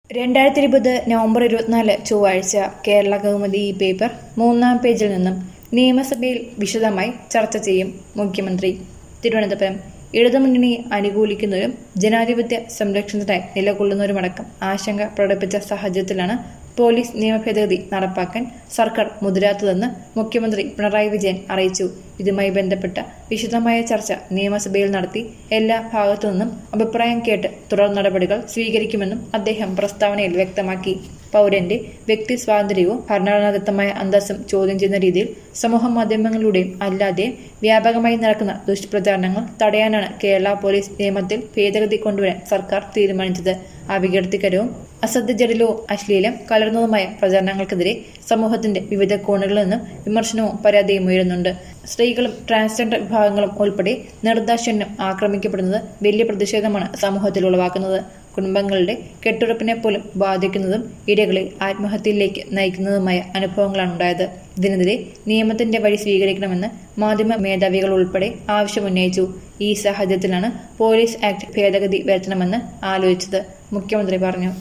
രണ്ടായിരത്തി ഇരുപത് നവംബർ ഇരുപത്തിനാല് ചൊവ്വാഴ്ച കേരള കൗമുദി ഈ പേപ്പർ മൂന്നാം പേജിൽ നിന്നും നിയമസഭയിൽ വിശദമായി ചർച്ച ചെയ്യും മുഖ്യമന്ത്രി തിരുവനന്തപുരം ഇടതുമുന്നണിയെ അനുകൂലിക്കുന്നവരും ജനാധിപത്യ സംരക്ഷണത്തിനായി നിലകൊള്ളുന്നവരുമടക്കം ആശങ്ക പ്രകടിപ്പിച്ച സാഹചര്യത്തിലാണ് പോലീസ് നിയമഭേദഗതി നടപ്പാക്കാൻ സർക്കാർ മുതിരാത്തതെന്ന് മുഖ്യമന്ത്രി പിണറായി വിജയൻ അറിയിച്ചു ഇതുമായി ബന്ധപ്പെട്ട വിശദമായ ചർച്ച നിയമസഭയിൽ നടത്തി എല്ലാ ഭാഗത്തു നിന്നും അഭിപ്രായം കേട്ട് തുടർ നടപടികൾ സ്വീകരിക്കുമെന്നും അദ്ദേഹം പ്രസ്താവനയിൽ വ്യക്തമാക്കി പൗരന്റെ വ്യക്തി സ്വാതന്ത്ര്യവും ഭരണഘടനാദത്തമായ അന്തസ്സും ചോദ്യം ചെയ്യുന്ന രീതിയിൽ സമൂഹ മാധ്യമങ്ങളിലൂടെയും അല്ലാതെയും വ്യാപകമായി നടക്കുന്ന ദുഷ്പ്രചാരണങ്ങൾ തടയാനാണ് കേരള പോലീസ് നിയമത്തിൽ ഭേദഗതി കൊണ്ടുവരാൻ സർക്കാർ തീരുമാനിച്ചത് അപകീർത്തികരവും അസത്യജടിലവും അശ്ലീലം കലർന്നതുമായ പ്രചാരണങ്ങൾക്കെതിരെ സമൂഹത്തിന്റെ വിവിധ കോണുകളിൽ നിന്നും വിമർശനവും പരാതിയും ഉയരുന്നുണ്ട് സ്ത്രീകളും ട്രാൻസ്ജെൻഡർ വിഭാഗങ്ങളും ഉൾപ്പെടെ നിർദാക്ഷിണ്യം ആക്രമിക്കപ്പെടുന്നത് വലിയ പ്രതിഷേധമാണ് സമൂഹത്തിൽ ഉളവാക്കുന്നത് കുടുംബങ്ങളുടെ കെട്ടുറപ്പിനെ പോലും ബാധിക്കുന്നതും ഇരകളെ ആത്മഹത്യയിലേക്ക് നയിക്കുന്നതുമായ അനുഭവങ്ങളാണ് ഉണ്ടായത് ഇതിനെതിരെ നിയമത്തിന്റെ വഴി സ്വീകരിക്കണമെന്ന് മാധ്യമ മേധാവികൾ ഉൾപ്പെടെ ആവശ്യമുന്നയിച്ചു ഈ സാഹചര്യത്തിലാണ് പോലീസ് ആക്ട് ഭേദഗതി വരുത്തണമെന്ന് ആലോചിച്ചത് മുഖ്യമന്ത്രി പറഞ്ഞു